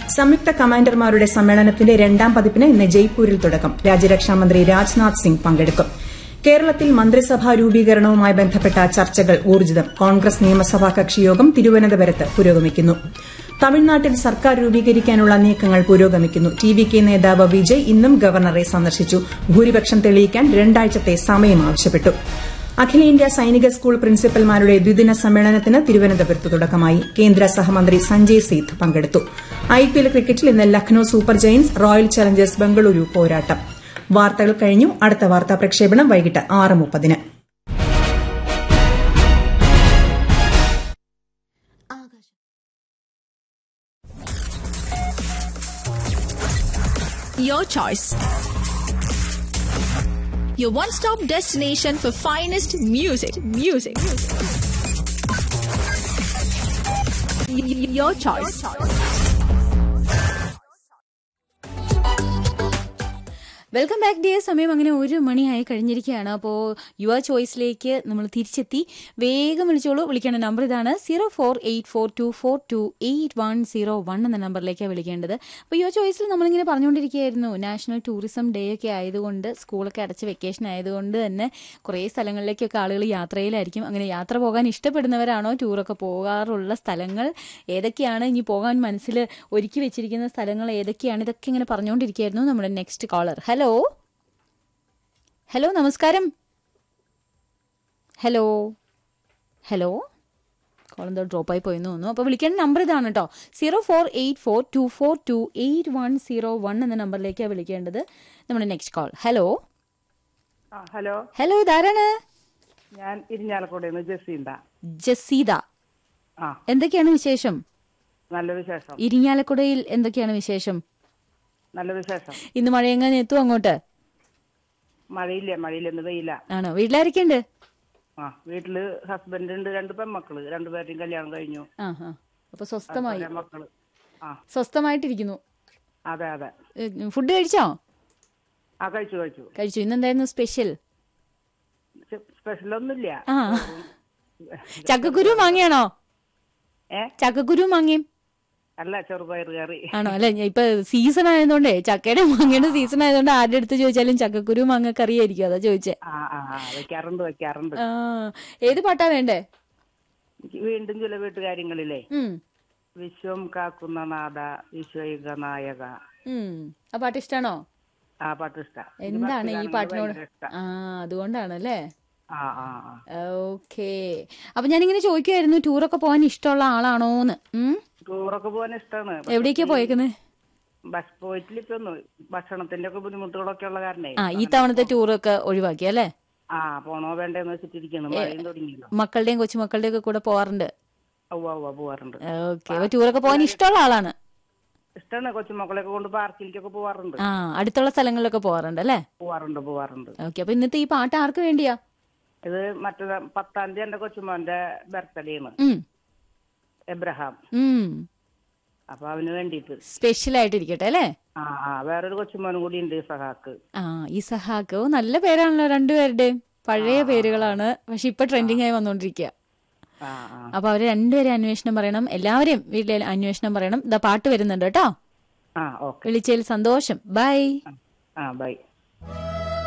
സംയുക്ത കമാൻഡർമാരുടെ സമ്മേളനത്തിന്റെ രണ്ടാം പതിപ്പിന് ഇന്ന് ജയ്പൂരിൽ തുടക്കം രാജ്യരക്ഷാമന്ത്രി രാജ്നാഥ് സിംഗ് പങ്കെടുക്കും കേരളത്തിൽ മന്ത്രിസഭാ രൂപീകരണവുമായി ബന്ധപ്പെട്ട ചർച്ചകൾ ഊർജ്ജിതം കോൺഗ്രസ് നിയമസഭാ കക്ഷിയോഗം തിരുവനന്തപുരത്ത് പുരോഗമിക്കുന്നു തമിഴ്നാട്ടിൽ സർക്കാർ രൂപീകരിക്കാനുള്ള നീക്കങ്ങൾ പുരോഗമിക്കുന്നു ടി വി കെ നേതാവ് വിജയ് ഇന്നും ഗവർണറെ സന്ദർശിച്ചു ഭൂരിപക്ഷം തെളിയിക്കാൻ രണ്ടാഴ്ചത്തെ സമയം ആവശ്യപ്പെട്ടു അഖിലേന്ത്യാ സൈനിക സ്കൂൾ പ്രിൻസിപ്പൽമാരുടെ ദ്വിദിന സമ്മേളനത്തിന് തിരുവനന്തപുരത്ത് തുടക്കമായി കേന്ദ്ര സഹമന്ത്രി സഞ്ജയ് സീത്ത് പങ്കെടുത്തു ഐപിഎൽ ക്രിക്കറ്റിൽ ഇന്ന് Lucknow super giants royal challengers Bengaluru പോരാട്ടം വാർത്തകൾ കഴിഞ്ഞു അടുത്ത വാർത്താ പ്രക്ഷേപണം വൈകിട്ട് ആറ് മുപ്പതിന് Your choice. Your one-stop destination for finest music. Music. Y- y- Your choice. Welcome back dear സമയം അങ്ങനെ ഒരു മണിയായി കഴിഞ്ഞിരിക്കുകയാണ് അപ്പോൾ യുവർ ചോയ്സിലേക്ക് നമ്മൾ തിരിച്ചെത്തി വേഗം വിളിച്ചോളൂ വിളിക്കേണ്ട നമ്പർ ഇതാണ് zero four eight four two four two eight one zero one എന്ന നമ്പറിലേക്കാണ് വിളിക്കേണ്ടത് അപ്പോൾ യുവർ ചോയ്സിൽ നമ്മളിങ്ങനെ പറഞ്ഞുകൊണ്ടിരിക്കുകയായിരുന്നു നാഷണൽ ടൂറിസം ഡേ ഒക്കെ ആയതുകൊണ്ട് സ്കൂളൊക്കെ അടച്ച് വെക്കേഷൻ ആയതുകൊണ്ട് തന്നെ കുറേ സ്ഥലങ്ങളിലേക്കൊക്കെ ആളുകൾ യാത്രയിലായിരിക്കും അങ്ങനെ യാത്ര പോകാൻ ഇഷ്ടപ്പെടുന്നവരാണോ ടൂറൊക്കെ പോകാറുള്ള സ്ഥലങ്ങൾ ഏതൊക്കെയാണ് ഇനി പോകാൻ മനസ്സിൽ ഒരുക്കി വെച്ചിരിക്കുന്ന സ്ഥലങ്ങൾ ഏതൊക്കെയാണ് ഇതൊക്കെ ഇങ്ങനെ പറഞ്ഞുകൊണ്ടിരിക്കുകയായിരുന്നു നമ്മുടെ നെക്സ്റ്റ് കോളർ ഹലോ ഹലോ നമസ്കാരം ഹലോ ഹലോ കോൾ എന്തോ ഡ്രോപ്പായി പോയെന്ന് തോന്നുന്നു അപ്പോൾ വിളിക്കേണ്ട നമ്പർ ഇതാണ് കേട്ടോ zero four eight four two four two eight one zero one എന്ന നമ്പറിലേക്കാണ് വിളിക്കേണ്ടത് നമ്മുടെ നെക്സ്റ്റ് കോൾ ഹലോ ആ ഹലോ ഹലോ ഇതാരാണ് ഞാൻ ഇരിഞ്ഞാലക്കുടയിൽ നിന്ന് ജസീന്ത ജസീദ ആ എന്തൊക്കെയാണ് വിശേഷം നല്ല വിശേഷം ഇരിങ്ങാലക്കുടയിൽ എന്തൊക്കെയാണ് വിശേഷം നല്ല വിശേഷം ഇന്ന് മഴ എങ്ങനെ എത്തും അങ്ങോട്ട് മഴയില്ല മഴയില്ല എന്ന് വെയില ആണോ വീട്ടിലാരൊക്കെയുണ്ട് ആ വീട്ടില് ഹസ്ബൻഡ് ഉണ്ട് രണ്ട് പെൺമക്കള് രണ്ടുപേരുടെയും കല്യാണം കഴിഞ്ഞു ആ ആ അപ്പൊ സ്വസ്ഥമായി ഒരേ മക്കള് ആ സ്വസ്ഥമായിട്ടിരിക്കുന്നു അതെ അതെ ഏ, ഫുഡ് കഴിച്ചോ ആ കഴിച്ചു കഴിച്ചു കഴിച്ചു ഇന്നെന്തായിരുന്നു സ്പെഷ്യൽ സ്പെഷ്യൽ ഒന്നുമില്ല ആ ചക്കക്കുരു മാങ്ങയാണോ ഏ ചക്കക്കുരു മാങ്ങയും അല്ല ചെറുപയർ കറി ആണോ അല്ലെ ഇപ്പൊ സീസൺ ആയതുകൊണ്ടേ ചക്കയുടെ മാങ്ങയുടെ സീസൺ ആയതുകൊണ്ട് ആരുടെ അടുത്ത് ചോദിച്ചാലും ചക്കക്കുരു മാങ്ങ കറിയായിരിക്കും അതാ ചോദിച്ചേ ആ ആ ആ, വെക്കാറുണ്ട് വെക്കാറുണ്ട് ആ ഏത് പാട്ടാ വേണ്ടേ എനിക്ക് വീണ്ടും ചില വീട്ടുകാര്യങ്ങളിലെ ഉം വിശ്വം കാക്കുന്ന നാഥ വിശ്വയുഗ നായക ഉം ആ പാട്ട് ഇഷ്ടാണോ ആ പാട്ട് ഇഷ്ടം എന്താണ് ഈ പാട്ടിനോട് ആ അതുകൊണ്ടാണ് അല്ലേ ആ ആ ആ ഓക്കേ അപ്പൊ ഞാനിങ്ങനെ ചോദിക്കുമായിരുന്നു ടൂറൊക്കെ പോകാൻ ഇഷ്ടമുള്ള ആളാണോന്ന് ഉം ടൂറൊക്കെ പോകാൻ ഇഷ്ടമാണ് എവിടേക്കാ പോയേക്കുന്നത് ബസ് പോയിട്ടില്ല ഇപ്പൊ ഒന്ന് ഭക്ഷണത്തിന്റെ ഒക്കെ ബുദ്ധിമുട്ടുകളൊക്കെ ഉള്ള കാരണേ ആ ഈ തവണത്തെ ടൂറൊക്കെ ഒഴിവാക്കി അല്ലേ ആ പോണോ വേണ്ടെന്ന് വെച്ചിട്ടിരിക്കുന്നു മഴയും തുടങ്ങിയല്ലോ മക്കളുടെയും കൊച്ചുമക്കളുടെയും ഒക്കെ കൂടെ പോവാറുണ്ട് ഔവ ഔവ പോവാറുണ്ട് ഓക്കെ അപ്പൊ ടൂറൊക്കെ പോകാൻ ഇഷ്ടമുള്ള ആളാണ് ഇഷ്ടമാണ് കൊച്ചുമക്കളെയൊക്കെ കൊണ്ട് പാർക്കിലേക്കൊക്കെ പോവാറുണ്ട് ആ അടുത്തുള്ള സ്ഥലങ്ങളിലൊക്കെ പോവാറുണ്ട് അല്ലേ പോവാറുണ്ട് പോവാറുണ്ട് ഓക്കെ അപ്പൊ ഇന്നത്തെ ഈ പാട്ട് ആർക്ക് വേണ്ടിയാ ഇത് മറ്റേ പത്താം തീയതി എന്റെ കൊച്ചുമോന്റെ ബർത്ത്ഡേ ആണ് ഉം എബ്രഹാം ഉം അപ്പൊ അവന് വേണ്ടിയിട്ട് സ്പെഷ്യൽ ആയിട്ടിരിക്കട്ടെ അല്ലേ ആ ആ വേറൊരു കൊച്ചുമോനും കൂടി ഉണ്ട് സഹാക്ക് ആ ഈ സഹാക്ക് ഓ നല്ല പേരാണല്ലോ രണ്ടുപേരുടെയും പഴയ പേരുകളാണ് പക്ഷെ ഇപ്പൊ ട്രെൻഡിങ് ആയി വന്നോണ്ടിരിക്കുക ആ ആ അപ്പൊ അവര് രണ്ടുപേരും അന്വേഷണം പറയണം എല്ലാവരെയും വീട്ടിലെ അന്വേഷണം പറയണം ഇതാ പാട്ട് വരുന്നുണ്ട് കേട്ടോ ആ ഓക്കെ വിളിച്ചതിൽ സന്തോഷം ബൈ ആ ബൈ